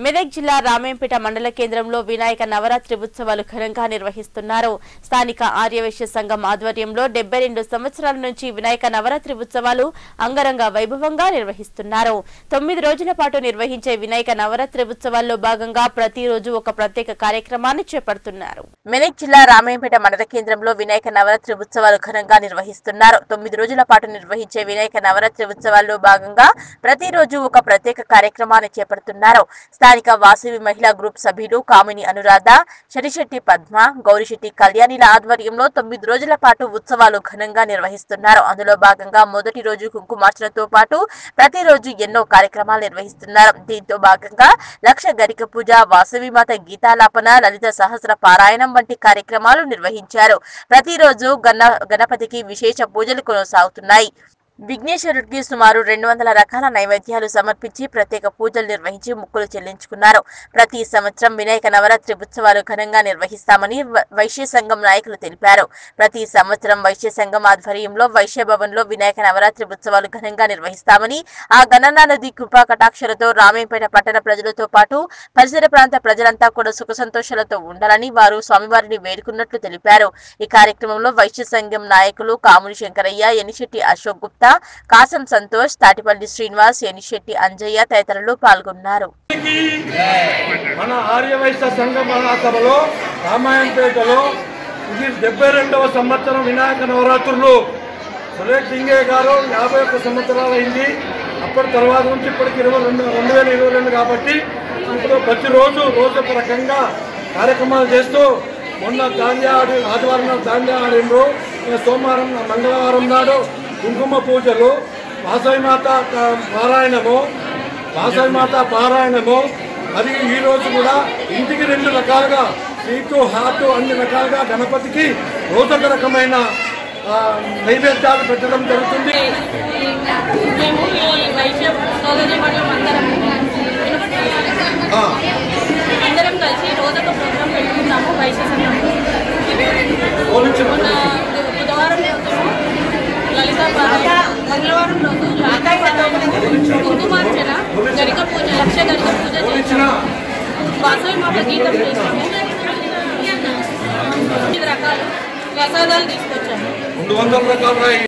మెదక్ జిల్లా రామేంపేట మండల కేంద్రంలో వినాయక నవరాత్రి ఉత్సవాలు ఘనంగా నిర్వహిస్తున్నారు స్థానిక ఆర్యవైశ్య సంఘం ఆధ్వర్యంలో డెబ్బై రెండు సంవత్సరాల నుంచి వినాయక నవరాత్రి ఉత్సవాలు అంగరంగ వైభవంగా నిర్వహిస్తున్నారు తొమ్మిది రోజుల పాటు నిర్వహించే వినాయక నవరాత్రి ఉత్సవాల్లో భాగంగా ప్రతిరోజు ఒక ప్రత్యేక కార్యక్రమాన్ని చేపడుతున్నారు మెదక్ జిల్లా రామేంపేట మండల కేంద్రంలో వినాయక నవరాత్రి ఉత్సవాలు ఘనంగా నిర్వహిస్తున్నారు తొమ్మిది రోజుల పాటు నిర్వహించే వినాయక నవరాత్రి ఉత్సవాల్లో భాగంగా ప్రతిరోజు ఒక ప్రత్యేక కార్యక్రమాన్ని చేపడుతున్నారు స్థానిక వాసవి మహిళా గ్రూప్ సభ్యులు కామిని అనురాధ శనిశెట్టి పద్మ గౌరిశెట్టి కళ్యాణిల ఆధ్వర్యంలో తొమ్మిది రోజుల పాటు ఉత్సవాలు ఘనంగా నిర్వహిస్తున్నారు అందులో భాగంగా మొదటి రోజు కుంకుమార్చనతో పాటు ప్రతిరోజు ఎన్నో కార్యక్రమాలు నిర్వహిస్తున్నారు దీంతో భాగంగా లక్ష గరిక పూజ వాసవి మాత గీతాలాపన లలిత సహస్ర పారాయణం వంటి కార్యక్రమాలు నిర్వహించారు ప్రతిరోజు గణ గణపతికి విశేష పూజలు కొనసాగుతున్నాయి విఘ్నేశ్వరుడికి సుమారు రెండు వందల రకాల నైవేద్యాలు సమర్పించి ప్రత్యేక పూజలు నిర్వహించి ముక్కులు చెల్లించుకున్నారు ప్రతి సంవత్సరం వినాయక నవరాత్రి ఉత్సవాలు ఘనంగా నిర్వహిస్తామని వ- వైశ్య సంఘం నాయకులు తెలిపారు ప్రతి సంవత్సరం వైశ్య సంఘం ఆధ్వర్యంలో వైశ్య భవన్ లో వినాయక నవరాత్రి ఉత్సవాలు ఘనంగా నిర్వహిస్తామని ఆ గణనానది కృపా కటాక్షలతో రామేంపేట పట్టణ ప్రజలతో పాటు పరిసర ప్రాంత ప్రజలంతా కూడా సుఖ సంతోషాలతో ఉండాలని వారు స్వామివారిని వేడుకున్నట్లు తెలిపారు ఈ కార్యక్రమంలో వైశ్య సంఘం నాయకులు కాముని శంకరయ్య ఎనిశెట్టి అశోక్ గుప్తా కాసం సంతోష్ తాటిపల్లి శ్రీనివాస్ ఎనిశెట్టి అంజయ్య తదితరులు పాల్గొన్నారు మన ఆర్యవైశ్య సంఘ మహాసభలో రామాయణపేటలో ఇది డెబ్బై రెండవ సంవత్సరం వినాయక నవరాత్రులు సురేష్ సింగే గారు యాభై ఒక్క సంవత్సరాలు అయింది అప్పటి తర్వాత నుంచి ఇప్పటికి ఇరవై రెండు రెండు వేల ఇరవై రెండు కాబట్టి ఇప్పుడు ప్రతిరోజు రోజు ఒక రకంగా కార్యక్రమాలు చేస్తూ మొన్న దాండ్యా ఆడి ఆదివారం నాడు దాండ్యా ఆడిండ్రు ఇక సోమవారం మంగళవారం నాడు కుంకుమ పూజలు వాసవి మాత ఆ, పారాయణము వాసవి మాత పారాయణము మరియు ఈ రోజు కూడా ఇంటికి రెండు రకాలుగా స్వీటు హాట్ అన్ని రకాలుగా గణపతికి రోజొక రకమైన ఆ, నైవేద్యాలు పెట్టడం జరుగుతుంది మేము ఈ వైశ్య సోదరి మండలం అందరం ఆ, అందరం కలిసి రోజొక ప్రోగ్రాం పెట్టుకున్నాము వైశ్య సంఘం పోలించిన మొన్న బుధవారం రోజు లలిత పారాయణ మంగళవారం రోజు లలిత పారాయణ కుంకుమార్చన గరిక పూజ లక్ష గరిక పూజ పోలించిన చేసాము వాసవి మాత గీతం చేసాము ఐదు రకాలు ప్రసాదాలు తీసుకొచ్చాము రెండు వందల రకాల